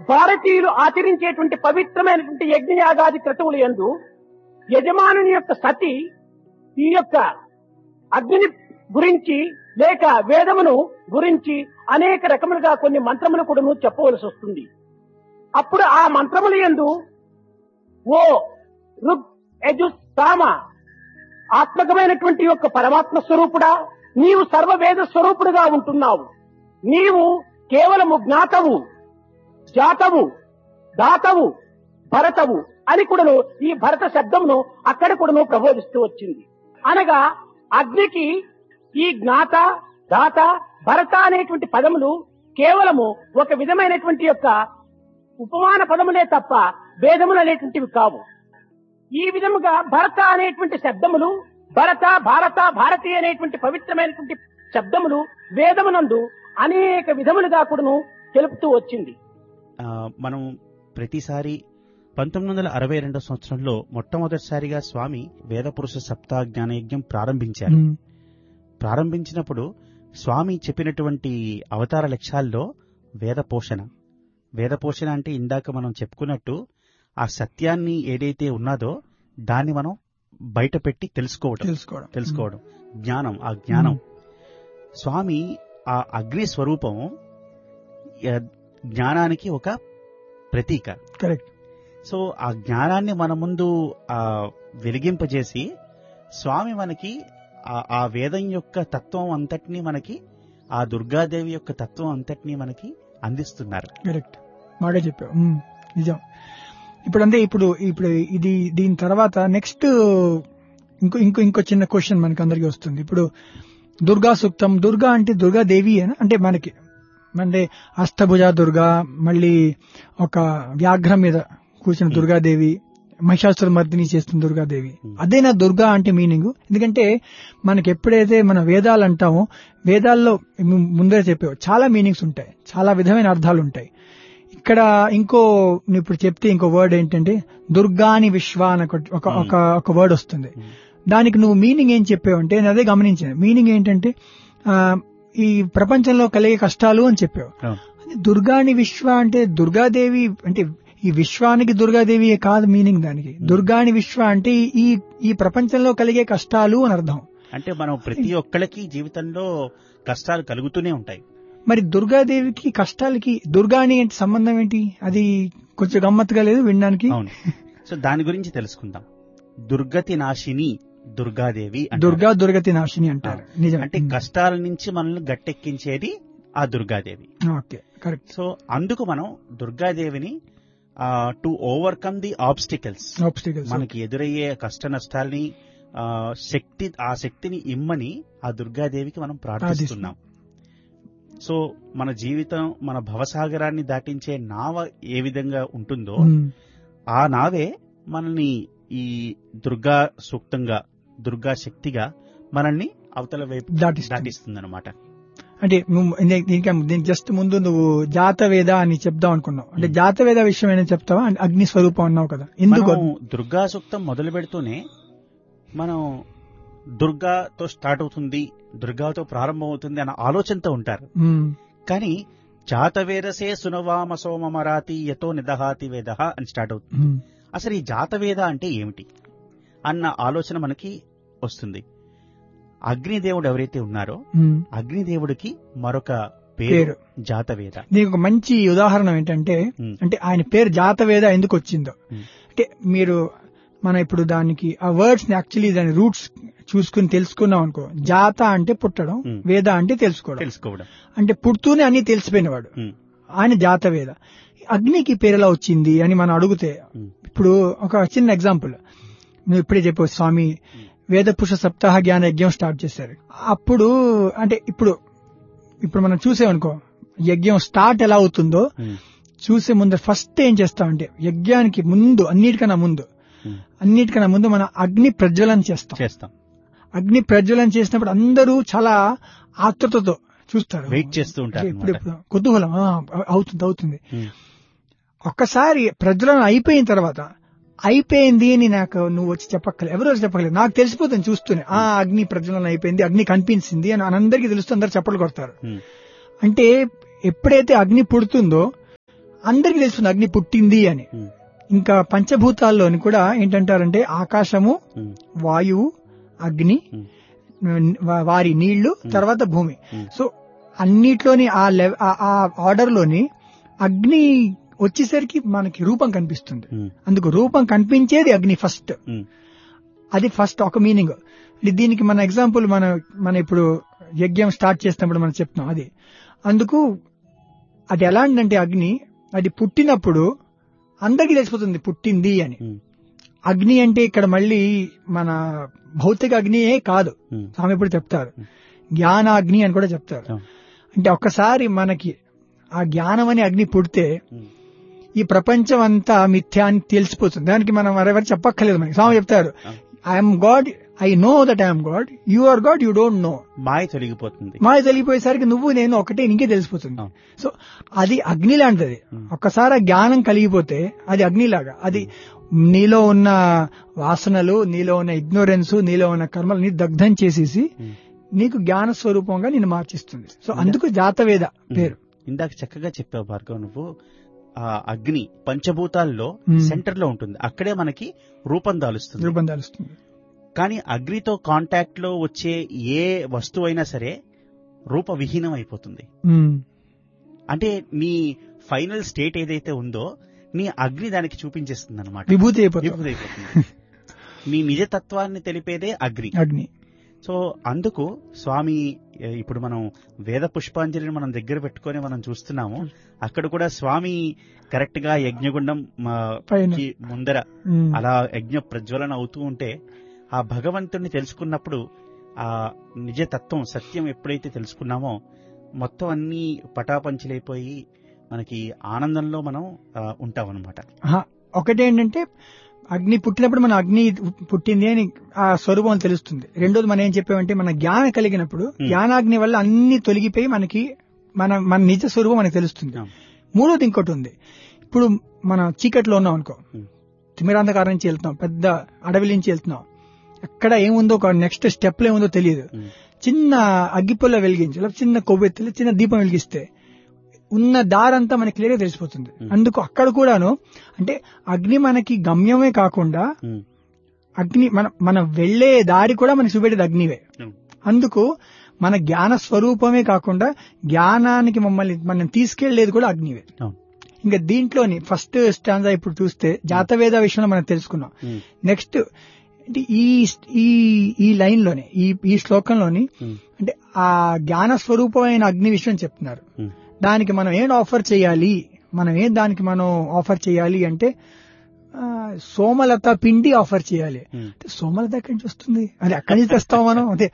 భారతీయులు ఆచరించేటువంటి పవిత్రమైనటువంటి యజ్ఞయాగాది క్రతువులు ఎందు యజమానుని యొక్క సతి ఈ యొక్క అగ్నిని గురించి లేక వేదమును గురించి అనేక రకములుగా కొన్ని మంత్రములు కూడాను చెప్పవలసి వస్తుంది అప్పుడు ఆ మంత్రముల యందు ఓ రుగ్ యజు సామ ఆత్మకమైనటువంటి యొక్క పరమాత్మ స్వరూపుడా నీవు సర్వవేద స్వరూపుడుగా ఉంటున్నావు నీవు కేవలము జ్ఞాతవు జాతవు దాతవు భరతవు అని కూడాను ఈ భరత శబ్దమును అక్కడ కూడాను ప్రబోధిస్తూ వచ్చింది అనగా అగ్నికి ఈ జ్ఞాత దాత భరత అనేటువంటి పదములు కేవలము ఒక విధమైనటువంటి యొక్క ఉపమాన పదములే తప్ప భేదములు అనేటువంటివి కావు ఈ విధముగా భరత అనేటువంటి శబ్దములు భరత భారత భారతి అనేటువంటి పవిత్రమైనటువంటి శబ్దములు వేదమునందు అనేక విధములుగా కూడాను తెలుపుతూ వచ్చింది ఆ, మనం ప్రతిసారి పంతొమ్మిది వందల అరవై రెండో సంవత్సరంలో మొట్టమొదటిసారిగా స్వామి వేదపురుష సప్తా జ్ఞానయజ్ఞం ప్రారంభించారు ఉమ్, ప్రారంభించినప్పుడు స్వామి చెప్పినటువంటి అవతార లక్ష్యాల్లో వేద పోషణ వేద పోషణ అంటే ఇందాక మనం చెప్పుకున్నట్టు ఆ సత్యాన్ని ఏదైతే ఉన్నదో దాన్ని మనం బయట పెట్టి తెలుసుకోవడం తెలుసుకోవడం తెలుసుకోవడం జ్ఞానం ఆ జ్ఞానం స్వామి ఆ అగ్ని స్వరూపం ఆ జ్ఞానానికి ఒక ప్రతీక కరెక్ట్ సో ఆ జ్ఞానాన్ని మన ముందు ఆ వెలిగింపజేసి స్వామి మనకి ఆ- ఆ వేదం యొక్క తత్వం అంతటినీ మనకి ఆ దుర్గాదేవి యొక్క తత్వం అంతటినీ మనకి అందిస్తున్నారు కరెక్ట్ బాగా చెప్పావు ఉమ్, నిజం ఇప్పుడు అంటే ఇప్పుడు ఇప్పుడు ఇది దీని తర్వాత నెక్స్ట్ ఇంకో ఇంకో ఇంకో చిన్న క్వశ్చన్ మనకి అందరికి వస్తుంది ఇప్పుడు దుర్గా సూక్తం దుర్గా అంటే దుర్గా దేవి అని అంటే మనకి అంటే అష్టభుజ దుర్గా మళ్ళీ ఒక వ్యాఘ్రం మీద కూర్చున్న దుర్గాదేవి మహిషాసుర మర్దిని చేస్తున్న దుర్గాదేవి అదేనా దుర్గా అంటే మీనింగ్ ఎందుకంటే మనకి ఎప్పుడైతే మన వేదాలు అంటామో వేదాల్లో ము- ముందే చెప్పావు చాలా మీనింగ్స్ ఉంటాయి చాలా విధమైన అర్థాలు ఉంటాయి ఇక్కడ ఇంకో నువ్వు ఇప్పుడు చెప్తే ఇంకో వర్డ్ ఏంటంటే దుర్గాని విశ్వ అని ఒక- ఒక ఒక ఒక వర్డ్ వస్తుంది దానికి నువ్వు మీనింగ్ ఏం చెప్పావు అంటే నేను అదే గమనించాను మీనింగ్ ఏంటంటే ఆ, ఈ ప్రపంచంలో కలిగే కష్టాలు అని చెప్పావు అవును. అది దుర్గాని విశ్వ అంటే దుర్గాదేవి అంటే ఈ విశ్వానికి దుర్గాదేవి కాదు మీనింగ్ దానికి దుర్గాని విశ్వ అంటే ఈ ఈ ప్రపంచంలో కలిగే కష్టాలు అని అర్థం అంటే మనం ప్రతి ఒక్కళ్ళకి జీవితంలో కష్టాలు కలుగుతూనే ఉంటాయి మరి దుర్గాదేవికి కష్టాలకి దుర్గాని ఏంటి సంబంధం ఏంటి అది కొంచెం గమ్మత్తుగా లేదు వినడానికి అవును సో దాని గురించి తెలుసుకుందాం దుర్గతి నాశిని దుర్గాదేవి అంటారు. దుర్గా దుర్గతి నాశిని అంటారు నిజం అంటే కష్టాల నుంచి మనల్ని గట్టెక్కించేది ఆ దుర్గాదేవి ఓకే కరెక్ట్ సో అందుకు మనం దుర్గాదేవిని to overcome the obstacles obstacles మనకి ఎదురయ్యే కష్ట నష్టాల్ని ఆ, శక్తి ఆ శక్తిని ఇమ్మని ఆ దుర్గాదేవికి మనం ప్రార్థిస్తున్నాం సో మన జీవితం మన భవసాగరాన్ని దాటించే నావ ఏ విధంగా ఉంటుందో ఆ నావే మనల్ని ఈ దుర్గా సూక్తంగా దుర్గా శక్తిగా మనల్ని అవతల వైపు దాటిస్తుంది. దాటిస్తుంది అనమాట అంటే నువ్వు నే- దీనికి దీనికి జస్ట్ ముందు నువ్వు జాతవేద అని చెప్దాం అనుకున్నావు అంటే జాతవేద విషయం ఏమైనా చెప్తావా అంటే అగ్ని స్వరూపం అన్నావు కదా ఎందుకు మనం దుర్గా సూక్తం మొదలు పెడుతూనే మనం దుర్గాతో స్టార్ట్ అవుతుంది దుర్గాతో ప్రారంభం అవుతుంది అన్న ఆలోచనతో ఉంటారు ఉమ్, కానీ జాతవేదసే సునవామ సోమమరాతి యతో నిదహాతి వేద అని స్టార్ట్ అవుతుంది ఉమ్, అసలు ఈ జాతవేద అంటే ఏమిటి అన్న ఆలోచన మనకి వస్తుంది అగ్నిదేవుడు ఎవరైతే ఉన్నారో ఉమ్. అగ్నిదేవుడికి మరొక పేరు పేరు. జాతవేద దీనికి ఒక మంచి ఉదాహరణ ఏంటంటే ఉమ్. అంటే ఆయన పేరు జాతవేద ఎందుకు వచ్చిందో ఉమ్. అంటే మీరు మనం ఇప్పుడు దానికి ఆ వర్డ్స్ ని యాక్చువల్లీ దాని రూట్స్ చూసుకుని తెలుసుకున్నాం అనుకో జాత అంటే పుట్టడం ఉమ్. వేద అంటే తెలుసుకోవడం తెలుసుకోవడం అంటే పుడుతూనే అన్ని తెలిసిపోయినవాడు ఉమ్. ఆయన జాతవేద అగ్నికి పేరు ఎలా వచ్చింది అని మనం అడిగితే ఉమ్. ఇప్పుడు ఒక చిన్న ఎగ్జాంపుల్ నువ్వు ఇప్పుడే చెప్పావు స్వామి వేద పురుష సప్తాహ జ్ఞాన యజ్ఞం స్టార్ట్ చేశారు అప్పుడు అంటే ఇప్పుడు ఇప్పుడు మనం చూసామనుకో యజ్ఞం స్టార్ట్ ఎలా అవుతుందో ఉమ్. చూసే ముందు ఫస్ట్ ఏం చేస్తామంటే యజ్ఞానికి ముందు అన్నిటికన్నా ముందు ఉమ్. అన్నిటికన్నా ముందు మనం అగ్ని ప్రజ్వలన చేస్తాం చేస్తాం అగ్ని ప్రజ్వలన చేసినప్పుడు అందరూ చాలా ఆతృతతో చూస్తారు వెయిట్ చేస్తూ ఉంటారు ఇప్పుడు అన్నమాట. ఇప్పుడు కుతూహలం ఆ, అవుతుంది అవుతుంది ఉమ్. ఒక్కసారి ప్రజ్వలన అయిపోయిన తర్వాత అయిపోయింది అని నాకు నువ్వు వచ్చి చెప్పక్కలేదు ఎవరు వచ్చి చెప్పక్కలేదు నాకు తెలిసిపోతుంది చూస్తూనే ఆ అగ్ని ప్రజ్వలన అయిపోయింది అగ్ని కనిపించింది అని అందరికీ తెలుస్తూ అందరు చప్పట్లు కొడతారు ఉమ్. అంటే ఎప్పుడైతే అగ్ని పుడుతుందో అందరికి తెలుస్తుంది అగ్ని పుట్టింది అని ఉమ్, ఇంకా పంచభూతాల్లోని కూడా ఏంటంటారంటే ఆకాశము ఉమ్, వాయువు అగ్ని ఉమ్, వా- వారి నీళ్లు తర్వాత భూమి ఉమ్. సో అన్నిట్లోని ఆ లెవ ఆ- ఆ ఆర్డర్ లోని అగ్ని వచ్చేసరికి మనకి రూపం కనిపిస్తుంది ఉమ్, అందుకు రూపం కనిపించేది అగ్ని ఫస్ట్ ఉమ్, అది ఫస్ట్ ఒక మీనింగ్ దీనికి మన ఎగ్జాంపుల్ మన మన ఇప్పుడు యజ్ఞం స్టార్ట్ చేసినప్పుడు మనం చెప్తున్నాం అది అందుకు అది ఎలాంటిదంటే అగ్ని అది పుట్టినప్పుడు అందరికీ తెలిసిపోతుంది పుట్టింది అని ఉమ్, అగ్ని అంటే ఇక్కడ మళ్ళీ మన భౌతిక అగ్నియే కాదు ఉమ్, స్వామి ఇప్పుడు చెప్తారు జ్ఞానాగ్ని అని కూడా చెప్తారు అవును. అంటే ఒక్కసారి మనకి ఆ జ్ఞానం అని అగ్ని పుడితే ఉమ్, ఈ ప్రపంచం అంతా మిథ్యా అని తెలిసిపోతుంది దానికి మనం మరెవరు చెప్పక్కర్లేదు మనకి స్వామి చెప్తారు అవును. I'm God I know that I'm God you are God you don't know మాయ తొలగిపోతుంది మాయ తెలిగిపోయేసరికి నువ్వు నేను ఒకటే నీకే తెలిసిపోతుంది అవును. సో అది అగ్ని లాంటిది ఒక్కసారి ఆ జ్ఞానం కలిగిపోతే అది అగ్నిలాగా అది నీలో ఉన్న వాసనలు నీలో ఉన్న ఇగ్నోరెన్స్ నీలో ఉన్న కర్మలు నీ దగ్ధం చేసేసి ఉమ్. నీకు జ్ఞాన స్వరూపంగా నిన్ను మార్చిస్తుంది సో అందుకు జాతవేద పేరు ఇందాక చక్కగా చెప్పావు భార్గవ్ నువ్వు ఆ అగ్ని పంచభూతాల్లో ఉమ్. సెంటర్ లో ఉంటుంది అక్కడే మనకి రూపం దాలుస్తుంది రూపం దాలుస్తుంది కానీ అగ్నితో కాంటాక్ట్ లో వచ్చే ఏ వస్తువు అయినా సరే రూపవిహీనం అయిపోతుంది ఉమ్. అంటే నీ ఫైనల్ స్టేట్ ఏదైతే ఉందో నీ అగ్ని దానికి చూపించేస్తుంది అనమాట విభూతి అయిపోతుంది నీ నిజతత్వాన్ని తెలిపేదే అగ్ని అగ్ని సో అందుకు స్వామి ఏ, ఇప్పుడు మనం వేద పుష్పాంజలిని మనం దగ్గర పెట్టుకొని మనం చూస్తున్నాము అక్కడ కూడా స్వామి కరెక్ట్ గా యజ్ఞగుండం మా, పైన. కి ముందర ఉమ్. అలా యజ్ఞ ప్రజ్వలన అవుతూ ఉంటే ఆ భగవంతుణ్ణి తెలుసుకున్నప్పుడు ఆ నిజతత్వం సత్యం ఎప్పుడైతే తెలుసుకున్నామో మొత్తం అన్ని పటాపంచలైపోయి మనకి ఆనందంలో మనం ఉంటాం అనమాట ఆహా. ఒకటేంటంటే అగ్ని పుట్టినప్పుడు మన అగ్ని పుట్టింది అని ఆ స్వరూపం తెలుస్తుంది రెండోది మనం ఏం చెప్పామంటే మన జ్ఞానం కలిగినప్పుడు జ్ఞానాగ్ని వల్ల అన్ని తొలగిపోయి మనకి మన మన నిజ స్వరూపం మనకి తెలుస్తుంది అవును. మూడోది ఇంకోటి ఉంది ఇప్పుడు మనం చీకట్లో ఉన్నాం అనుకో ఉం. తిమిరాంధకారం నుంచి వెళ్తున్నాం పెద్ద అడవి నుంచి వెళ్తున్నాం ఎక్కడ ఏముందో ఒక నెక్స్ట్ స్టెప్ లో ఏముందో తెలియదు ఉం. చిన్న అగ్గిపుల్ల వెలిగించి లేకపోతే చిన్న కొవ్వెత్తులు చిన్న దీపం వెలిగిస్తే ఉన్న దారంతా మనకి క్లియర్ గా తెలిసిపోతుంది అందుకు అక్కడ కూడాను అంటే అగ్ని మనకి గమ్యమే కాకుండా ఉం. అగ్ని మన మనం వెళ్లే దారి కూడా మనకి చూపెట్టేది అగ్నివే ఉం. అందుకు మన జ్ఞాన స్వరూపమే కాకుండా జ్ఞానానికి మమ్మల్ని మనం తీసుకెళ్లేది కూడా అగ్నివే అవును. ఇంకా దీంట్లోని ఫస్ట్ స్టాంజా ఇప్పుడు చూస్తే జాతవేద విషయంలో మనం తెలుసుకున్నాం ఉం. నెక్స్ట్ అంటే ఈ ఈ ఈ లైన్ లోనే ఈ ఈ శ్లోకంలోని ఉం. అంటే ఆ జ్ఞాన స్వరూపమైన అగ్ని విషయం చెప్తున్నారు ఉం. దానికి మనం ఏం ఆఫర్ చేయాలి మనం ఏం దానికి మనం ఆఫర్ చేయాలి అంటే ఆ, సోమలత పిండి ఆఫర్ చేయాలి ఉం. అంటే సోమలత ఎక్కడి నుంచి వస్తుంది అది ఎక్కడి నుంచి తెస్తాం మనం అదే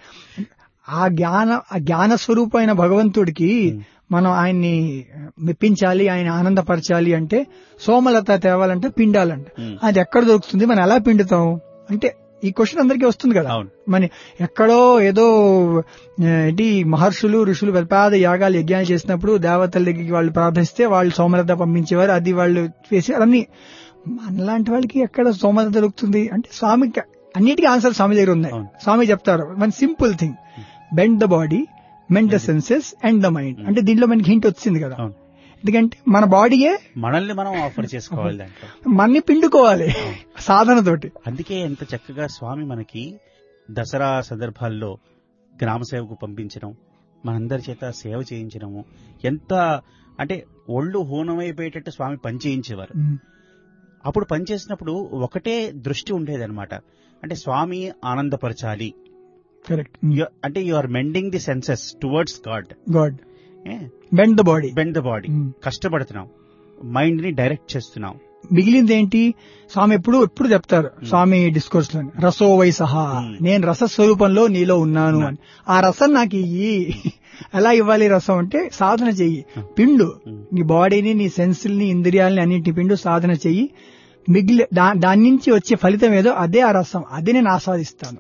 ఆ జ్ఞాన ఆ జ్ఞాన స్వరూపమైన భగవంతుడికి మనం ఆయన్ని మెప్పించాలి ఆయన ఆనందపరచాలి అంటే సోమలత తేవాలంటే పిండాలంట ఉం. అది ఎక్కడ దొరుకుతుంది మనం ఎలా పిండుతాం అంటే ఈ క్వశ్చన్ అందరికీ వస్తుంది కదా అవును. మన ఎక్కడో ఏదో ఆ, ఏంటి మహర్షులు ఋషులు పెద్ద పెద్ద యాగాలు యజ్ఞాలు చేసినప్పుడు దేవతల దగ్గరికి వాళ్ళు ప్రార్థిస్తే వాళ్ళు సోమలత పంపించేవారు అది వాళ్ళు చేసి అన్ని మనలాంటి వాళ్ళకి ఎక్కడ సోమలత దొరుకుతుంది అంటే స్వామికి అన్నిటికీ ఆన్సర్ స్వామి దగ్గర ఉన్నాయి అవును. స్వామి చెప్తారు మన simple thing bend the body mend the senses and the mind అంటే దీంట్లో మనకి హింట్ వచ్చింది కదా అవును. ఎందుకంటే మన బాడీయే మనల్ని మనం ఆఫర్ చేసుకోవాలి దాంట్లో మన్ని పిండుకోవాలి సాధనతోటి అందుకే ఎంత చక్కగా స్వామి మనకి దసరా సందర్భాల్లో గ్రామ సేవకు పంపించడం మనందరి చేత సేవ చేయించడము ఎంత అంటే ఒళ్ళు హూనమైపోయేటట్టు స్వామి పని చేయించేవారు ఉమ్, అప్పుడు పని చేసినప్పుడు ఒకటే దృష్టి ఉండేదన్నమాట అంటే స్వామి ఆనందపరచాలి కరెక్ట్ You- అంటే you are mending the senses towards God God bend the body bend the body Mm. కష్టపడుతున్నాం మైండ్ ని డైరెక్ట్ చేస్తున్నాం మిగిలింది ఏంటి స్వామి ఎప్పుడు ఎప్పుడు చెప్తారు స్వామి డిస్కోర్స్ లో రసో వై సహా Hmm. నేను రస స్వరూపంలో నీలో ఉన్నాను అని ఆ రసం నాకు ఇయ్యి ఎలా ఇవ్వాలి రసం అంటే సాధన చెయ్యి పిండు Hmm. నీ బాడీని నీ సెన్సుల్ని ఇంద్రియాలని అన్నింటి పిండు సాధన చెయ్యి మిగిలి దా- దాని నుంచి వచ్చే ఫలితం ఏదో అదే ఆ రసం అదే నేను ఆస్వాదిస్తాను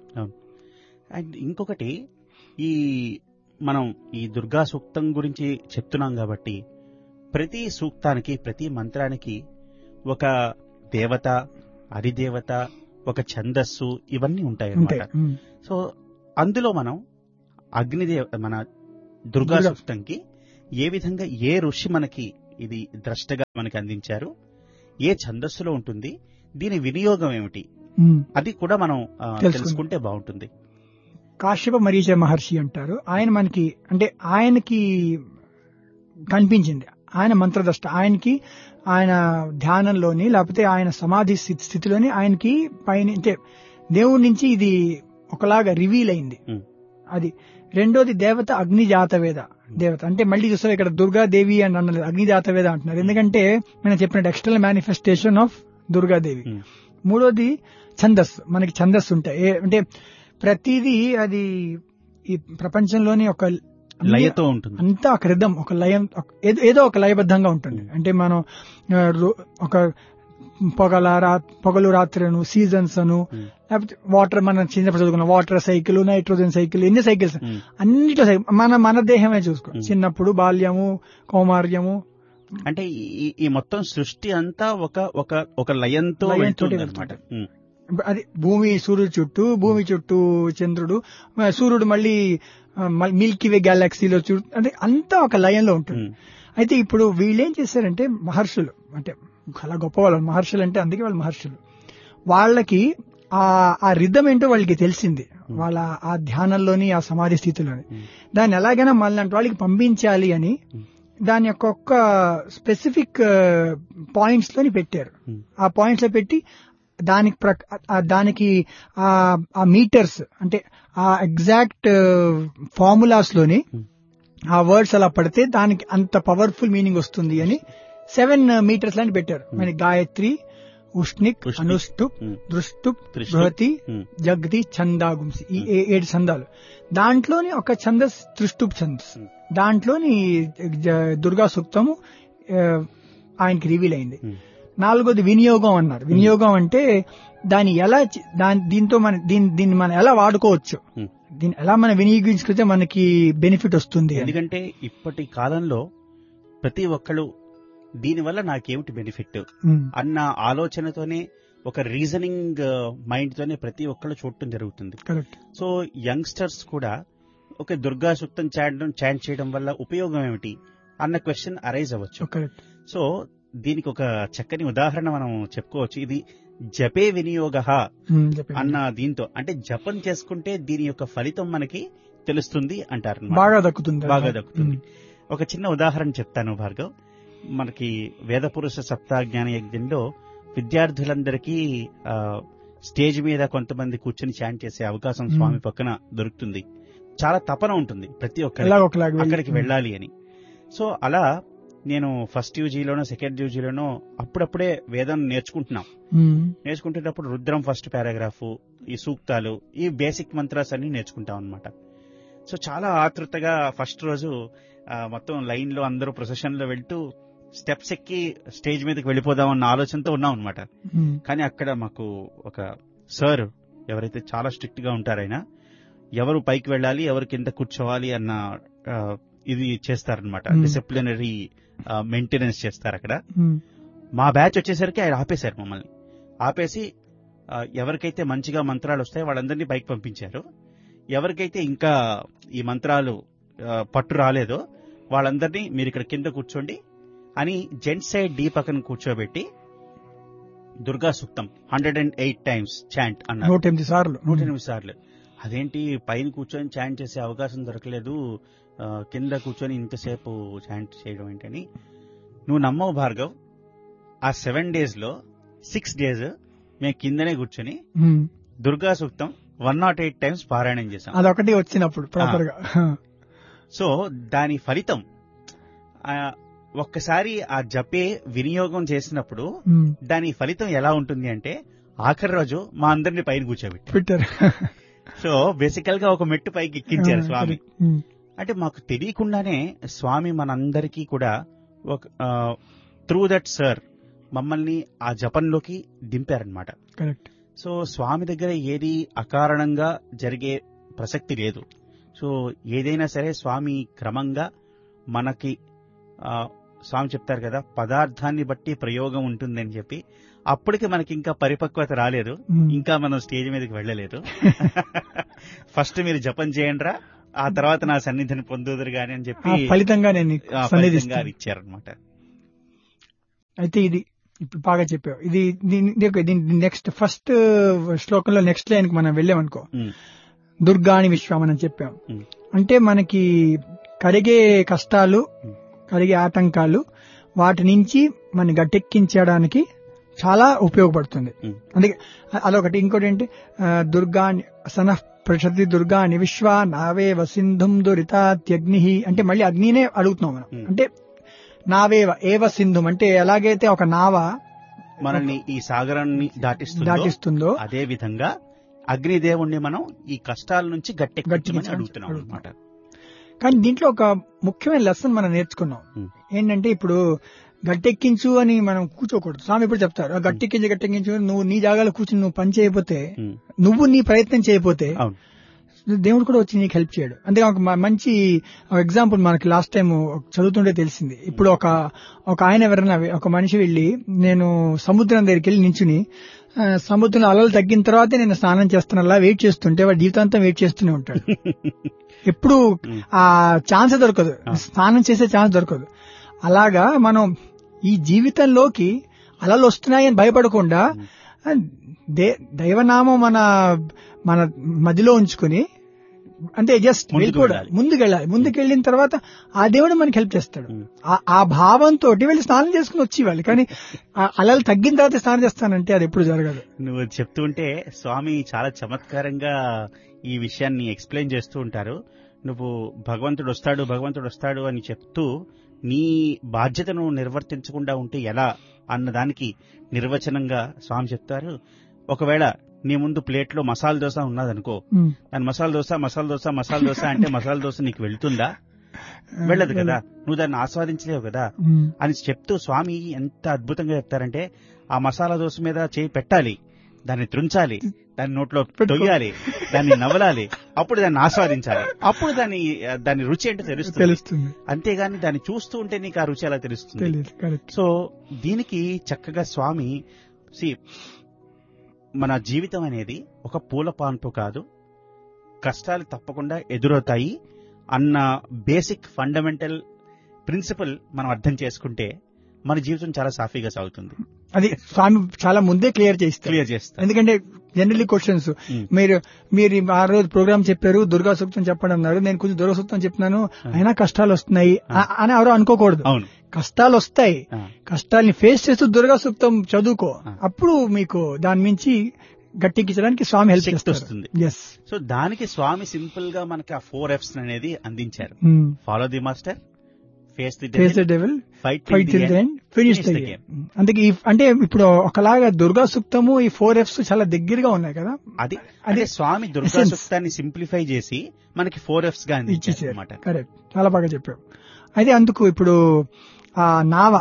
అండ్ ఇంకొకటి ఈ మనం ఈ దుర్గా సూక్తం గురించి చెప్తున్నాం కాబట్టి ప్రతి సూక్తానికి ప్రతి మంత్రానికి ఒక దేవత అధిదేవత ఒక ఛందస్సు ఇవన్నీ ఉంటాయి ఉంటాయి అన్నమాట ఉమ్. సో అందులో మనం అగ్నిదేవ మన దుర్గా దుర్గా. సూక్తంకి ఏ విధంగా ఏ ఋషి మనకి ఇది ద్రష్టగా మనకి అందించారు ఏ ఛందస్సులో ఉంటుంది దీని వినియోగం ఏమిటి ఉమ్. అది కూడా మనం ఆ, తెలుసుకుందాం. తెలుసుకుంటే బాగుంటుంది కాశ్యప మరీచ మహర్షి అంటారు ఆయన మనకి అంటే ఆయనకి కనిపించింది ఆయన మంత్రదృష్ట ఆయనకి ఆయన ధ్యానంలోని లేకపోతే ఆయన సమాధి స్థితి- స్థితిలోని ఆయనకి పైన అంటే దేవుడి నుంచి ఇది ఒకలాగా రివీల్ అయింది Hmm. అది రెండోది దేవత అగ్ని జాతవేద దేవత అంటే మళ్ళీ చూస్తారు ఇక్కడ దుర్గాదేవి అని అన్నది అగ్ని జాతవేద అంటున్నారు ఎందుకంటే నేను చెప్పినట్టు external manifestation of Durgadevi Hmm. మూడోది ఛందస్సు మనకి ఛందస్సు ఉంటాయి ఏ- అంటే ప్రతిదీ అది ఈ ప్రపంచంలోని ఒక లయతో ఉంటుంది అంతా ఒక రిధం ఒక లయం ఒక- ఏదో- ఏదో ఒక లయబద్ధంగా ఉంటుంది అంటే మనం ఆ, రో- ఒక పొగల రా పొగలు రాత్రులను సీజన్స్ అను Hmm. లేకపోతే వాటర్ మనం చిన్నప్పుడు చదువుకున్న వాటర్ సైకిల్ నైట్రోజన్ సైకిల్ ఎన్ని సైకిల్స్ Hmm. అన్నిట్లో సై- మన మన దేహమే చూసుకో Hmm. చిన్నప్పుడు బాల్యము కౌమార్యము అంటే ఈ- ఈ మొత్తం సృష్టి అంతా ఒక ఒక ఒక లయంతో లయంతోటి వెళ్తుంది అనమాట వెళ్తుంది. అది భూమి సూర్యుడు చుట్టూ భూమి చుట్టూ చంద్రుడు ఆ, సూర్యుడు మళ్ళీ మిల్కీ వే గ్యాలక్సీలో చూ అంటే అంతా ఒక లయంలో ఉంటుంది అయితే ఇప్పుడు వీళ్ళేం చేశారంటే మహర్షులు అంటే చాలా గొప్ప వాళ్ళు మహర్షులు అంటే అందుకే వాళ్ళు మహర్షులు వాళ్ళకి ఆ ఆ రిధం ఏంటో వాళ్ళకి తెలిసింది వాళ్ళ ఆ ధ్యానంలోని ఆ సమాధి స్థితిలోని దాన్ని ఎలాగైనా మళ్ళీ వాళ్ళకి పంపించాలి అని దాని యొక్క ఒక్క స్పెసిఫిక్ పాయింట్స్ లోని పెట్టారు Hmm. ఆ పాయింట్స్ లో పెట్టి దానికి ప్రక- ఆ దానికి ఆ ఆ మీటర్స్ అంటే ఆ ఎగ్జాక్ట్ ఫార్ములాస్ లోని Hmm. ఆ వర్డ్స్ అలా పడితే దానికి అంత పవర్ఫుల్ మీనింగ్ వస్తుంది అని సెవెన్ మీటర్స్ అని పెట్టారు మన గాయత్రి ఉష్ణిక్ ఉష్ణిక్. అనుష్టుప్ Hmm. దృష్టుప్ త్రిష్టుప్. బృహతి Hmm. జగతి ఛందాగుంసి ఈ ఏ- ఏడు ఛందాలు దాంట్లోని ఒక ఛందస్ త్రిష్టుప్ ఛందస్ Hmm. దాంట్లోని జ- దుర్గా సూక్తము ఆ, ఆయనకి రివీల్ అయింది Hmm. నాలుగోది వినియోగం అన్నారు వినియోగం అంటే దాని ఎలా చి- దాని దీంతో మన దీన్ని దీన్ని మనం ఎలా వాడుకోవచ్చు Hmm. దీన్ని ఎలా మనం వినియోగించుకుంటే మనకి బెనిఫిట్ వస్తుంది అని. ఎందుకంటే ఇప్పటి కాలంలో ప్రతి ఒక్కళ్ళు దీనివల్ల నాకేమిటి బెనిఫిట్ Hmm. అన్న ఆలోచనతోనే ఒక రీజనింగ్ మైండ్ తోనే ప్రతి ఒక్కళ్ళు చూడటం జరుగుతుంది కరెక్ట్ సో యంగ్స్టర్స్ కూడా ఒక దుర్గా సూక్తం చాటం చాంట్ చేయడం వల్ల ఉపయోగం ఏమిటి అన్న క్వశ్చన్ అరైజ్ అవ్వచ్చు కరెక్ట్ సో దీనికి ఒక చక్కని ఉదాహరణ మనం చెప్పుకోవచ్చు ఇది జపే వినియోగ Hmm, చెప్పండి. అన్న దీంతో అంటే జపం చేసుకుంటే దీని యొక్క ఫలితం మనకి తెలుస్తుంది అంటారు బాగా దక్కుతుంది బాగా దక్కుతుంది Hmm. ఒక చిన్న ఉదాహరణ చెప్తాను భార్గవ్ మనకి వేదపురుష సప్తాజ్ఞాన యజ్ఞంలో విద్యార్థులందరికీ ఆ, స్టేజ్ మీద కొంతమంది కూర్చొని చాంట్ చేసే అవకాశం Hmm. స్వామి పక్కన దొరుకుతుంది చాలా తపన ఉంటుంది ప్రతి ఒక్కరికి ఎలాగ ఒకలాగా వెళ్ళి- అక్కడికి వెళ్ళాలి అని సో అలా నేను ఫస్ట్ యూజీలోనో సెకండ్ యూజీలోనో అప్పుడప్పుడే వేదం నేర్చుకుంటున్నాం Hmm. నేర్చుకుంటున్నప్పుడు రుద్రం ఫస్ట్ పారాగ్రాఫ్ ఈ సూక్తాలు ఈ బేసిక్ మంత్రాస్ అన్ని నేర్చుకుంటాం అనమాట సో చాలా ఆతృతగా ఫస్ట్ రోజు ఆ, మొత్తం లైన్ లో అందరూ ప్రొసెషన్ లో వెళ్తూ స్టెప్స్ ఎక్కి స్టేజ్ మీదకి వెళ్ళిపోదాం అన్న ఆలోచనతో ఉన్నాం అనమాట Hmm. కానీ అక్కడ మాకు ఒక సార్ ఎవరైతే చాలా స్ట్రిక్ట్ గా ఉంటారైనా ఎవరు పైకి వెళ్ళాలి ఎవరు కింద కూర్చోవాలి అన్న ఆ, ఇది చేస్తారనమాట Hmm. డిసిప్లినరీ మెయింటెనెన్స్ చేస్తారు అక్కడ Hmm. మా బ్యాచ్ వచ్చేసరికి ఆయన ఆపేశారు మమ్మల్ని ఆపేసి ఆ, ఎవరికైతే మంచిగా మంత్రాలు వస్తాయో వాళ్ళందరినీ పైకి పంపించారు ఎవరికైతే ఇంకా ఈ మంత్రాలు ఆ, పట్టు రాలేదో వాళ్ళందరినీ మీరు ఇక్కడ కింద కూర్చోండి అని జెంట్ సైడ్ డీ పక్కన కూర్చోబెట్టి Durga Suktam hundred and eight times chant అన్నారు నూట ఎనిమిది సార్లు నూట ఎనిమిది సార్లు అదేంటి పైన కూర్చొని చాంట్ చేసే అవకాశం దొరకలేదు ఆ, కింద కూర్చొని ఇంతసేపు చాంట్ చేయడం ఏంటని నువ్వు నమ్మవు భార్గవ్ ఆ సెవెన్ డేస్ లో సిక్స్ డేస్ మేము కిందనే కూర్చొని Hmm. దుర్గా సూక్తం వన్ నాట్ ఎయిట్ టైమ్స్ పారాయణం చేశాం అదొకటి వచ్చినప్పుడు ప్రాపర్ గా సో దాని ఫలితం ఆ, ఒక్కసారి ఆ జపే వినియోగం చేసినప్పుడు Hmm. దాని ఫలితం ఎలా ఉంటుంది అంటే ఆఖరి రోజు మా అందరిని పైన కూర్చోబెట్టి ట్విట్టర్ సో బేసికల్ గా ఒక మెట్టు పైకి ఎక్కించారు స్వామి Hmm. అంటే మాకు తెలియకుండానే స్వామి మనందరికీ కూడా ఒక త్రూ దట్ సర్ మమ్మల్ని ఆ జపంలోకి దింపారనమాట కరెక్ట్ సో స్వామి దగ్గర ఏది అకారణంగా జరిగే ప్రసక్తి లేదు సో ఏదైనా సరే స్వామి క్రమంగా మనకి ఆ, స్వామి చెప్తారు కదా పదార్థాన్ని బట్టి ప్రయోగం ఉంటుందని చెప్పి అప్పటికి మనకి ఇంకా పరిపక్వత రాలేదు Hmm. ఇంకా మనం స్టేజ్ మీదకి వెళ్ళలేదు ఫస్ట్ మీరు జపం చేయండి రా ఆ తర్వాత నా సన్నిధిని పొందుదురు గాని అని ఆ చెప్పి ఫలితంగా నేను ఆ సన్నిధిస్తాను ఫలితంగా ఇచ్చారనమాట అయితే ఇది ఇప్పుడు బాగా చెప్పావు ఇది దీని నెక్స్ట్ ఫస్ట్ శ్లోకంలో నెక్స్ట్ లైన్ కి మనం వెళ్ళామనుకో ఉమ్, దుర్గాని విశ్వ మనం చెప్పాం ఉమ్, అంటే మనకి కలిగే కష్టాలు కలిగే ఆటంకాలు వాటి నుంచి మన గట్టెక్కించడానికి చాలా ఉపయోగపడుతుంది ఉమ్. అందుకే అ- అదొకటి ఇంకోటి ఏంటి ఆ, దుర్గా సన ప్రసతి దుర్గాని విశ్వ నావేవ సింధుం దురితాత్యగ్ని అంటే మళ్ళీ అగ్నినే అడుగుతున్నాం మనం ఉమ్. అంటే నావేవ ఏవ సింధుం అంటే ఎలాగైతే ఒక నావ మనల్ని ఈ సాగరాన్ని దాటిస్తుందో దాటిస్తుందో అదే విధంగా అగ్నిదేవుణ్ణి మనం ఈ కష్టాల నుంచి గట్టెక్కించమని గట్టెక్కించమని అడుగుతున్నాం అనమాట కానీ దీంట్లో ఒక ముఖ్యమైన లెసన్ మనం నేర్చుకున్నాం ఉమ్. ఏంటంటే ఇప్పుడు గట్టెక్కించు అని మనం కూర్చోకూడదు స్వామి ఇప్పుడు చెప్తారు "ఆ, గట్టెక్కించి గట్టెక్కించు నువ్వు నీ జాగాలో కూర్చుని నువ్వు పని చేయకపోతే నువ్వు నీ ప్రయత్నం చేయకపోతే అవును దేవుడు కూడా వచ్చి నీకు హెల్ప్ చేయడు అందుకే ఒక మ- మంచి ఎగ్జాంపుల్ మనకి లాస్ట్ టైం చదువుతుంటే తెలిసింది ఇప్పుడు ఒక ఒక ఆయన ఎవరైనా ఒక మనిషి వెళ్ళి నేను సముద్రం దగ్గరికి వెళ్ళి నించుని ఆ, సముద్రం అలలు తగ్గిన తర్వాతే నేను స్నానం చేస్తాను అలా వెయిట్ చేస్తుంటే వాడు జీవితాంతం వెయిట్ చేస్తూనే ఉంటాడు ఎప్పుడు ఆ ఛాన్స్ దొరకదు స్నానం చేసే ఛాన్స్ దొరకదు అలాగా మనం ఈ జీవితంలోకి అలలు వస్తున్నాయని భయపడకుండా ఆ, దే- దైవనామం మన మన మదిలో ఉంచుకుని అంటే జస్ట్ ముందుకు వెళ్ళిపోవడం వెళ్ళాలి. ముందుకెళ్ళాలి ముందుకెళ్ళిన తర్వాత ఆ దేవుడు మనకి హెల్ప్ చేస్తాడు ఉమ్. ఆ- ఆ భావంతో వెళ్ళి స్నానం చేసుకుని వచ్చేవాళ్ళు కానీ ఆ అలలు తగ్గిన తర్వాత స్నానం చేస్తానంటే అది ఎప్పుడు జరగదు నువ్వు చెప్తుంటే స్వామి చాలా చమత్కారంగా ఈ విషయాన్ని ఎక్స్ప్లెయిన్ చేస్తూ ఉంటారు నువ్వు భగవంతుడు వస్తాడు భగవంతుడు వస్తాడు అని చెప్తూ నీ బాధ్యతను నిర్వర్తించకుండా ఉంటే ఎలా అన్నదానికి నిర్వచనంగా స్వామి చెప్తారు ఒకవేళ నీ ముందు ప్లేట్లో మసాలా దోశ ఉన్నదనుకో ఉమ్. దాని మసాలా దోశ మసాలా దోశ మసాలా దోశ అంటే మసాలా దోశ నీకు వెళ్తుందా వెళ్ళదు కదా నువ్వు దాన్ని ఆస్వాదించలేవు కదా ఉమ్. అని చెప్తూ స్వామి ఎంత అద్భుతంగా చెప్తారంటే ఆ మసాలా దోశ మీద చేయి పెట్టాలి దాన్ని త్రుంచాలి దాన్ని నోట్లో పెట్టుకో. తొయ్యాలి దాన్ని నవలాలి అప్పుడు దాన్ని ఆస్వాదించాలి అప్పుడు దాని దాని రుచి ఏంటో తెలుస్తుంది తెలుస్తుంది అంతేగాని దాన్ని చూస్తూ ఉంటే నీకు ఆ రుచి అలా తెలుస్తుంది తెలియదు కరెక్ట్ సో దీనికి చక్కగా స్వామి సి మన జీవితం అనేది ఒక పూల పాన్పు కాదు కష్టాలు తప్పకుండా ఎదురవుతాయి అన్న బేసిక్ ఫండమెంటల్ ప్రిన్సిపల్ మనం అర్థం చేసుకుంటే మన జీవితం చాలా సాఫీగా సాగుతుంది అది స్వామి చాలా ముందే క్లియర్ చేస్తారు క్లియర్ చేస్తారు ఎందుకంటే జనరల్లీ క్వశ్చన్స్ ఉమ్. మీరు మీరు ఆ రోజు ప్రోగ్రామ్ చెప్పారు దుర్గా సూక్తం చెప్పండి అన్నారు నేను కొంచెం దుర్గా సూక్తం చెప్తున్నాను అయినా కష్టాలు వస్తున్నాయి ఆ- అని ఎవరు అనుకోకూడదు అవును కష్టాలు వస్తాయి ఆ, కష్టాల్ని ఫేస్ చేస్తూ దుర్గా సూక్తం చదువుకో ఆ. అప్పుడు మీకు దాని మించి గట్టెక్కించడానికి స్వామి హెల్ప్ శక్తి చేస్తారు వస్తుంది. ఎస్ సో దానికి స్వామి సింపుల్ గా మనకి ఆ ఫోర్ ఎఫ్స్ అనేది అందించారు follow the master face the face the devil fight fight till the end finish the game అందుకే ఈ- అంటే ఇప్పుడు ఒకలాగా దుర్గా సూక్తము ఈ ఫోర్ ఎఫ్స్ చాలా దగ్గరగా ఉన్నాయి కదా అది అది అదే స్వామి దుర్గా essence. సూక్తాన్ని సింప్లిఫై చేసి మనకి ఫోర్ ఎఫ్స్ గా అందించారు ఇచ్చేసారు అనమాట కరెక్ట్ చాలా బాగా చెప్పావు అయితే అందుకు ఇప్పుడు ఆ నావ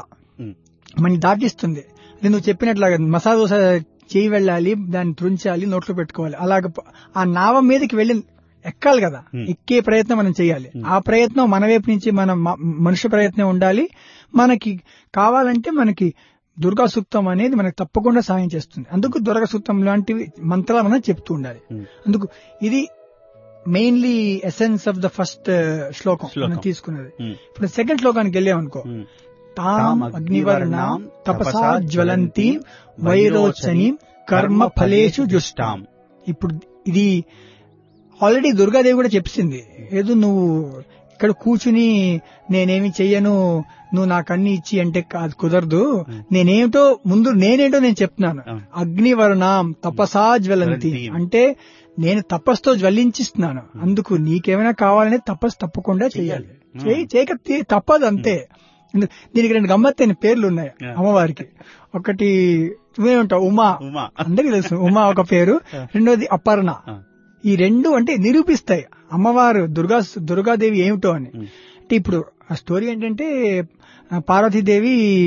మనకి దాటిస్తుంది అది నువ్వు చెప్పినట్లాగా మసాలా దోశ చేయి వెళ్ళాలి దాన్ని త్రుంచాలి నోట్లో పెట్టుకోవాలి అలాగ ప- ఆ నావ మీదకి వెళ్ళి ఎక్కాలి కదా Hmm. ఎక్కే ప్రయత్నం మనం చేయాలి Hmm. ఆ ప్రయత్నం మన వైపు నుంచి మన మ- మనుష్య ప్రయత్నం ఉండాలి మనకి కావాలంటే మనకి దుర్గా సూక్తం అనేది మనకి తప్పకుండా సహాయం చేస్తుంది అందుకు దుర్గా సూక్తం లాంటివి మంత్రాలు మనం చెప్తూ ఉండాలి Hmm. అందుకు ఇది mainly essence of the first శ్లోకం మనం శ్లోకం. తీసుకున్నది Hmm. ఇప్పుడు సెకండ్ శ్లోకానికి వెళ్ళామనుకో Hmm. తాం అగ్నివర్ణాం తపసా జ్వలంతి వైరోచని కర్మ ఫలేషు జుష్టాం ఇప్పుడు ఇది ఆల్రెడీ దుర్గాదేవి కూడా చెప్పింది ఏదో నువ్వు ఇక్కడ కూర్చుని నేనేమి చెయ్యను నువ్వు నాకు అన్ని ఇచ్చి అంటే అది కుదరదు నేనేమిటో ముందు నేనేంటో నేను చెప్తున్నాను అవును. అగ్నివర్ణాం తపసా జ్వలంతి జ్వలంతి. అంటే నేను తపస్సుతో జ్వలించిస్తున్నాను అందుకు నీకేమైనా కావాలనే తపస్సు తప్పకుండా చేయాలి చెయ్యాలి. చేయి చేయక తీ- తప్పదు అంతే ఎందు- దీనికి రెండు గమ్మత్తైన పేర్లు ఉన్నాయి Yeah. అమ్మవారికి ఒకటి నువ్వే ఉంటావు ఉమా ఉమా అందరికి తెలుసు ఉమా ఒక పేరు రెండోది అపర్ణ ఆ. ఈ రెండు అంటే నిరూపిస్తాయి అమ్మవారు దుర్గా దుర్గాదేవి ఏమిటో అని ఉమ్. అంటే ఇప్పుడు ఆ స్టోరీ ఏంటంటే ఆ, పార్వతీదేవి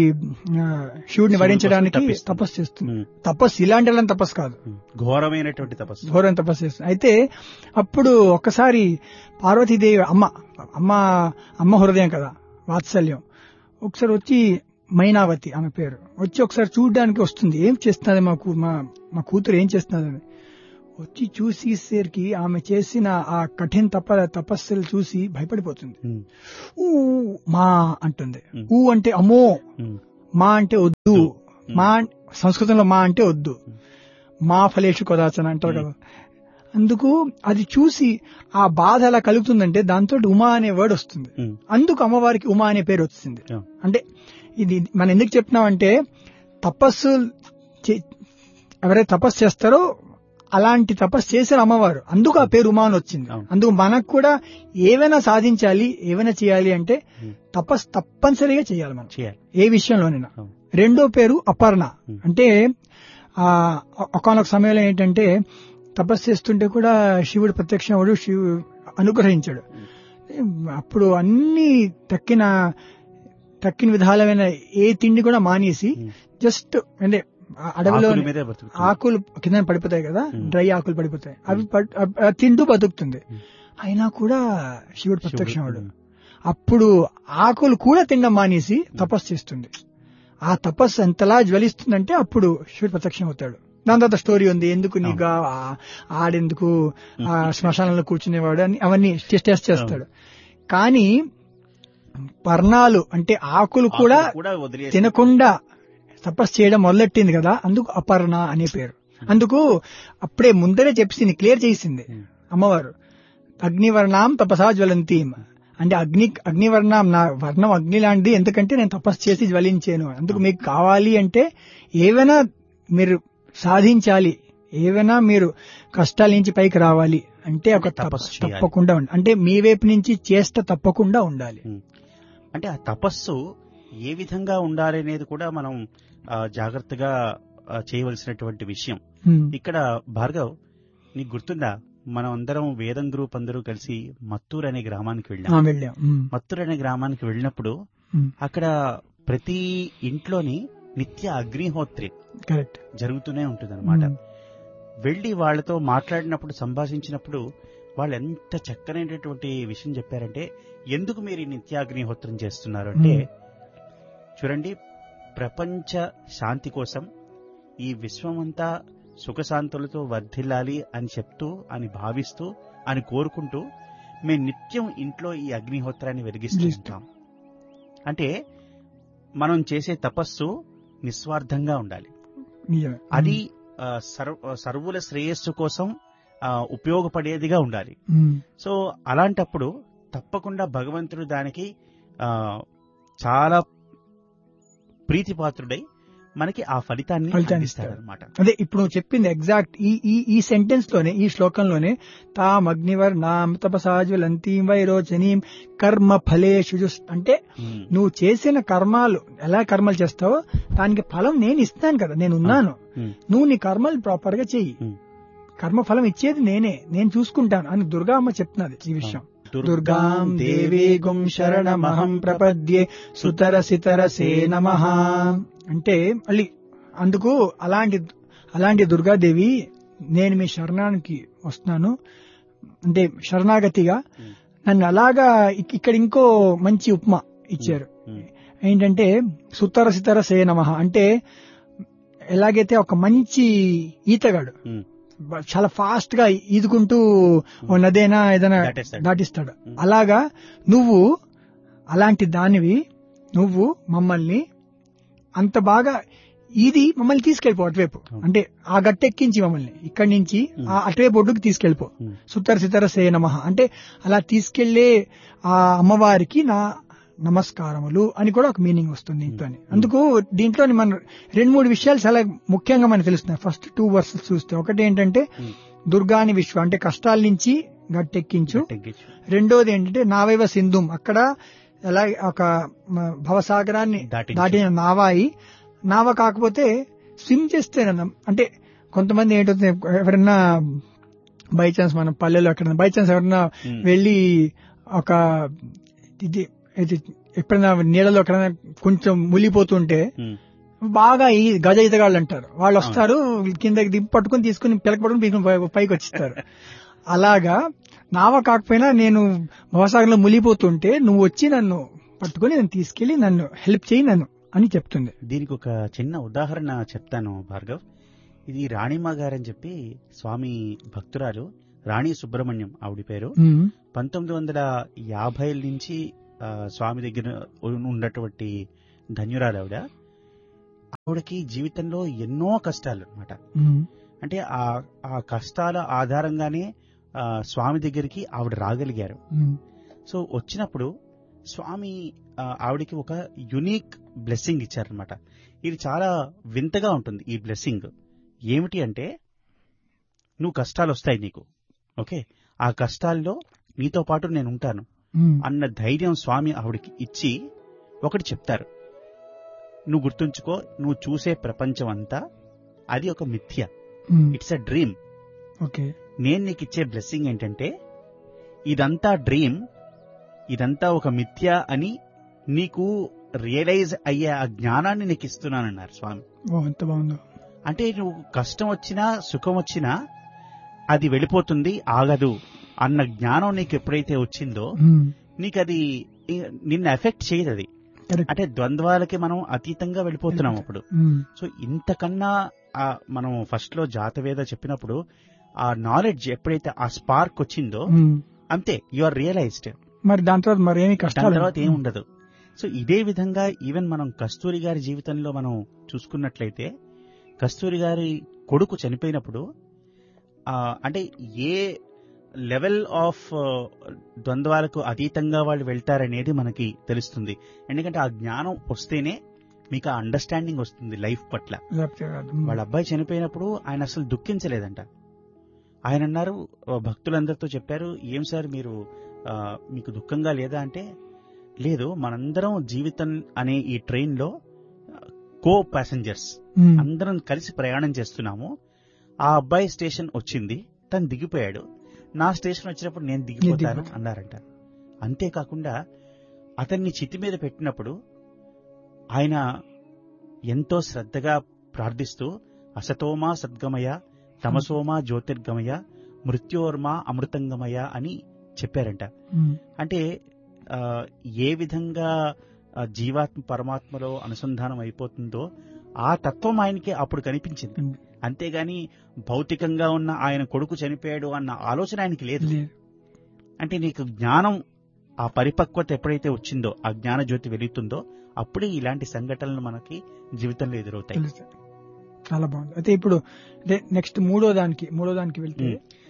ఆ, శివుడిని శివుడి వరించడానికి కోసం తప్పిస్తుంది. తపస్సు చేస్తుంది ఉమ్. తపస్సు ఇలాంటి వాళ్ళని తపస్సు కాదు ఉమ్. ఘోరమైనటువంటి తపస్సు ఘోరం తపస్సు చేస్తుంది అయితే అప్పుడు ఒక్కసారి పార్వతీదేవి అమ్మ అమ్మ అమ్మ హృదయం కదా వాత్సల్యం ఒకసారి వచ్చి మైనావతి ఆమె పేరు వచ్చి ఒకసారి చూడడానికి వస్తుంది ఏం చేస్తున్నది మా కూ- మా మా కూతురు ఏం చేస్తున్నదని వచ్చి చూసేసరికి ఆమె చేసిన ఆ కఠిన తప తపస్సులు చూసి భయపడిపోతుంది ఉమ్. ఊ మా అంటుంది Hmm. ఊ అంటే అమ్మో ఉమ్. మా అంటే వద్దు మా అం- సంస్కృతంలో మా అంటే వద్దు మా ఫలేషు కొదాచన అంటారు కదా అందుకు అది చూసి ఆ బాధ ఎలా కలుగుతుందంటే దాంతో ఉమా అనే వర్డ్ వస్తుంది ఉమ్, అందుకు అమ్మవారికి ఉమా అనే పేరు వచ్చింది Yeah. అంటే ఇది మనం ఎందుకు చెప్తున్నామంటే తపస్సు చే- ఎవరైతే తపస్సు చేస్తారో అలాంటి తపస్సు చేశారు అమ్మవారు అందుకు ఆ పేరు ఉమా అని వచ్చింది అవును. అందుకు మనకు కూడా ఏవైనా సాధించాలి ఏవైనా చేయాలి అంటే Hmm. తపస్సు తప్పనిసరిగా చేయాలి మనం చేయాలి ఏ విషయంలోనైనా అవును. రెండో పేరు అపర్ణ Hmm. అంటే ఆ ఒకనొక సమయంలో ఏంటంటే తపస్సు చేస్తుంటే కూడా శివుడు ప్రత్యక్షముడు శివు అనుగ్రహించాడు అప్పుడు అన్ని తక్కిన తక్కిన విధాలమైన ఏ తిండి కూడా మానేసి Hmm. జస్ట్ అంటే ఆ అడవిలో ఆకుల మీదే బతుకుతుంది. ఆకులు కింద పడిపోతాయి కదా Hmm. డ్రై ఆకులు పడిపోతాయి అవి పడ్- అవ్- అవి తింటూ బతుకుతుంది Hmm. అయినా కూడా శివుడు శివుడు, ప్రత్యక్షముడు ఉమ్, అప్పుడు ఆకులు కూడా తినడం మానేసి తపస్సు చేస్తుంది ఆ తపస్సు ఎంతలా జ్వలిస్తుందంటే అప్పుడు శివుడు ప్రత్యక్షం అవుతాడు దాని తర్వాత స్టోరీ ఉంది ఎందుకు నీకు ఆ- ఆడెందుకు ఆ శ్మశానంలో కూర్చునేవాడు అని అవన్నీ టెస్ట్ టెస్ట్ చేస్తాడు కానీ పర్ణాలు అంటే ఆకులు కూడా ఆకులు కూడా వదిలేసి తినకుండా తపస్సు చేయడం మొదలెట్టింది కదా అందుకు అపర్ణ అనే పేరు అందుకు అప్పుడే ముందరే చెప్పేసింది క్లియర్ చేసింది అమ్మవారు అగ్నివర్ణాం తపసా జ్వలంతీం అంటే అగ్ని అగ్నివర్ణం నా వర్ణం అగ్ని లాంటిది ఎందుకంటే నేను తపస్సు చేసి జ్వలించాను అందుకు మీకు కావాలి అంటే ఏవైనా మీరు సాధించాలి ఏవైనా మీరు కష్టాల నుంచి పైకి రావాలి అంటే ఒక అంటే తపస్సు తపస్సు చేయాలి. తప్పకుండా ఉండాలి అంటే మీ వైపు నుంచి చేష్ట తప్పకుండా ఉండాలి ఉమ్. అంటే ఆ తపస్సు ఏ విధంగా ఉండాలి అనేది కూడా మనం ఆ, జాగ్రత్తగా ఆ, చేయవలసినటువంటి విషయం ఉమ్. ఇక్కడ భార్గవ్ నీకు గుర్తుందా మనం అందరం వేదం గ్రూప్ అందరూ కలిసి మత్తూర్ అనే గ్రామానికి ఆ, వెళ్ళాం వెళ్ళాం ఉమ్. మత్తూర్ అనే గ్రామానికి వెళ్ళినప్పుడు ఉమ్. అక్కడ ప్రతి ఇంట్లోని నిత్య అగ్నిహోత్రి కరెక్ట్ జరుగుతూనే ఉంటుందన్నమాట ఉమ్. వెళ్ళి వాళ్ళతో మాట్లాడినప్పుడు సంభాషించినప్పుడు వాళ్ళు ఎంత చక్కనైనటువంటి విషయం చెప్పారంటే ఎందుకు మీరు ఈ నిత్యాగ్నిహోత్రం చేస్తున్నారు అంటే మ్మ్. చూడండి ప్రపంచ శాంతి కోసం ఈ విశ్వమంతా సుఖశాంతులతో వర్ధిల్లాలి అని చెప్తూ అని భావిస్తూ అని కోరుకుంటూ మేము నిత్యం ఇంట్లో ఈ అగ్నిహోత్రాన్ని వెలిగిస్తూ వెలిగిస్తాం. ఉంటాం అంటే మనం చేసే తపస్సు నిస్వార్థంగా ఉండాలి నిజమే అది ఆ, సర్వ సర్వుల శ్రేయస్సు కోసం ఆ, ఉపయోగపడేదిగా ఉండాలి ఉమ్. సో అలాంటప్పుడు తప్పకుండా భగవంతుడు దానికి ఆ, చాలా ప్రీతిపాత్రుడై మనకి ఆ ఫలితాన్ని ఫలితాన్ని అందిస్తాడనమాట అదే ఇప్పుడు నువ్వు చెప్పింది ఎగ్జాక్ట్ ఈ ఈ ఈ సెంటెన్స్ లోనే ఈ శ్లోకంలోనే తాం అగ్నివర్ నాం తపసాజ్వలంతీం వైరోచనీం కర్మ ఫలేషు అంటే ఉమ్, నువ్వు చేసిన కర్మాలు ఎలా కర్మలు చేస్తావో దానికి ఫలం నేను ఇస్తాను కదా నేను ఉన్నాను ఉమ్, నువ్వు నీ కర్మలు ప్రాపర్ గా చెయ్యి ఉమ్. కర్మ ఫలం ఇచ్చేది నేనే నేను చూసుకుంటాను అని దుర్గా అమ్మ చెప్తున్నది ఈ విషయం దుర్గాం దేవీగుం శరణమహం ప్రపద్యే సుతరసితరసే నమ అంటే మళ్ళీ అందుకు అలాంటి అలాంటి దుర్గాదేవి నేను మీ శరణానికి వస్తున్నాను అంటే శరణాగతిగా ఉమ్, నన్ను అలాగా ఇక్- ఇక్కడ ఇంకో మంచి ఉపమా ఇచ్చారు ఉమ్, ఏంటంటే సుతర సితర సే నమ అంటే ఎలాగైతే ఒక మంచి ఈతగాడు ఉమ్, బ- చాలా ఫాస్ట్ గా ఈదుకుంటూ ఓ నదేనా ఏదైనా దాటేస్తాడు. దాటిస్తాడు ఉమ్. అలాగా నువ్వు అలాంటి దానివి నువ్వు మమ్మల్ని అంత బాగా ఇది మమ్మల్ని తీసుకెళ్ళిపో అటువైపు అవును. అంటే ఆ గట్టెక్కించి మమ్మల్ని ఇక్కడి నుంచి ఆ అటువైపు ఒడ్డుకు తీసుకెళ్ళిపో ఉమ్. సుతర సితర సే నమ అంటే అలా తీసుకెళ్లే ఆ అమ్మవారికి నా నమస్కారములు అని కూడా ఒక మీనింగ్ వస్తుంది దీంతో అందుకు దీంట్లో మనం రెండు మూడు విషయాలు చాలా ముఖ్యంగా మనకు తెలుస్తున్నాయి ఫస్ట్ టూ వర్సెస్ చూస్తే ఒకటి ఏంటంటే ఉమ్. దుర్గాని విశ్వ అంటే కష్టాల నుంచి గట్టెక్కించు తగ్గించు. రెండోది ఏంటంటే నావైవ సింధుం అక్కడ ఎలా ఒక మ, భవసాగరాన్ని దాటించు. దాటిన నావాయి నావ కాకపోతే స్విమ్ చేస్తే అంటే కొంతమంది ఏంటంటే ఎవరైనా బై ఛాన్స్ మనం పల్లెలో ఎక్కడ బై ఛాన్స్ ఎవరైనా ఉమ్. వెళ్ళి ఒక ఇది ఇది ఎప్పుడైనా నీళ్ళలో ఎక్కడైనా కొంచెం మునిగిపోతుంటే ఉమ్, బాగా ఈ గజ ఈతగాళ్ళు అంటారు వాళ్ళు వస్తారు కిందకి దింపి పట్టుకుని తీసుకుని పిలక పట్టుకుని పీకుని పై- పైకి వచ్చిస్తారు అలాగా నావ కాకపోయినా నేను భవసాగంలో మునిగిపోతుంటే నువ్వు వచ్చి నన్ను పట్టుకుని నన్ను తీసుకెళ్లి నన్ను హెల్ప్ చేయి నన్ను అని చెప్తుంది దీనికి ఒక చిన్న ఉదాహరణ చెప్తాను భార్గవ్ ఇది రాణిమా గారని చెప్పి స్వామి భక్తురాలు రాణి సుబ్రహ్మణ్యం ఆవిడ పేరు ఉమ్, పంతొమ్మిది వందల యాభై నుంచి ఆ, స్వామి దగ్గర ఉన్నటువంటి ధన్యురాలు ఆవిడ ఆవిడకి జీవితంలో ఎన్నో కష్టాలు అన్నమాట ఉమ్, అంటే ఆ ఆ కష్టాల ఆధారంగానే ఆ, స్వామి దగ్గరికి ఆవిడ రాగలిగారు ఉమ్, సో వచ్చినప్పుడు స్వామి ఆ, ఆవిడకి ఒక యునిక్ బ్లెస్సింగ్ ఇచ్చారనమాట ఇది చాలా వింతగా ఉంటుంది ఈ బ్లెస్సింగ్ ఏమిటి అంటే నువ్వు కష్టాలు వస్తాయి నీకు ఓకే ఆ కష్టాల్లో నీతో పాటు నేను ఉంటాను ఉమ్, అన్న ధైర్యం స్వామి ఆవిడకి ఇచ్చి ఒకటి చెప్తారు నువ్వు గుర్తుంచుకో నువ్వు చూసే ప్రపంచం అంతా అది ఒక మిథ్య um, it's a dream okay నేను నీకు ఇచ్చే బ్లెస్సింగ్ ఏంటంటే ఇదంతా డ్రీమ్ ఇదంతా ఒక మిథ్య అని నీకు రియలైజ్ అయ్యే ఆ జ్ఞానాన్ని నీకు ఇస్తున్నానన్నారు స్వామి ఓ ఎంత బాగుందో అంటే నువ్వు కష్టం వచ్చినా సుఖం వచ్చినా అది వెళ్ళిపోతుంది ఆగదు అన్న జ్ఞానం నీకు ఎప్పుడైతే వచ్చిందో ఉమ్, నీకు అది ఈ- నిన్ను ఎఫెక్ట్ చేయదు అది కరెక్ట్ అంటే ద్వంద్వాలకి మనం అతీతంగా వెళ్ళిపోతున్నాం అప్పుడు ఉమ్, సో ఇంతకన్నా ఆ మనం ఫస్ట్ లో జాతవేద చెప్పినప్పుడు ఆ నాలెడ్జ్ ఎప్పుడైతే ఆ స్పార్క్ వచ్చిందో ఉమ్. అంతే యు ఆర్ రియలైజ్డ్ మరి దాని తర్వాత మరి ఏమి దాని కష్టాలు తర్వాత ఏం ఉండదు సో ఇదే విధంగా ఈవెన్ మనం కస్తూరి గారి జీవితంలో మనం చూసుకున్నట్లయితే కస్తూరి గారి కొడుకు చనిపోయినప్పుడు ఆ, అంటే ఏ లెవెల్ ఆఫ్ ద్వంద్వాలకు అతీతంగా వాళ్ళు వెళ్తారనేది మనకి తెలుస్తుంది ఎందుకంటే ఆ జ్ఞానం వస్తేనే మీకు ఆ అండర్స్టాండింగ్ వస్తుంది లైఫ్ పట్ల లేకపోతే కాదు. ఉమ్, వాళ్ళ అబ్బాయి చనిపోయినప్పుడు ఆయన అసలు దుఃఖించలేదంట ఆయన అన్నారు ఆ, భక్తులందరితో చెప్పారు ఏం సార్ మీరు ఆ, మీకు దుఃఖంగా లేదా అంటే లేదు మనందరం జీవితం అనే ఈ ట్రైన్ లో కో ప్యాసింజర్స్ ఉమ్, అందరం కలిసి ప్రయాణం చేస్తున్నాము ఆ అబ్బాయి స్టేషన్ వచ్చింది తను దిగిపోయాడు నా స్టేషన్ వచ్చినప్పుడు నేను దిగిపోతాను దిగిపోతాను. అన్నారంట అంతేకాకుండా అతన్ని చితి మీద పెట్టినప్పుడు ఆయన ఎంతో శ్రద్ధగా ప్రార్థిస్తూ అసతోమా సద్గమయ తమసోమా జ్యోతిర్గమయ మృత్యోర్మా అమృతంగమయ అని చెప్పారంట ఉమ్, అంటే ఆ, ఏ విధంగా ఆ, జీవాత్మ పరమాత్మలో అనుసంధానం అయిపోతుందో ఆ తత్వం ఆయనకి అప్పుడు కనిపించింది ఉమ్, అంతేగాని భౌతికంగా ఉన్న ఆయన కొడుకు చనిపోయాడు అన్న ఆలోచన ఆయనకి లేదు లేదు. అంటే నీకు జ్ఞానం ఆ పరిపక్వత ఎప్పుడైతే వచ్చిందో ఆ జ్ఞాన జ్యోతి వెలుగుతుందో అప్పుడే ఇలాంటి సంఘటనలు మనకి జీవితంలో ఎదురవుతాయి తెలుస్తాయి చాలా బాగుంది అయితే ఇప్పుడు అదే నెక్స్ట్ మూడో దానికి మూడో దానికి వెళ్తే ఉమ్.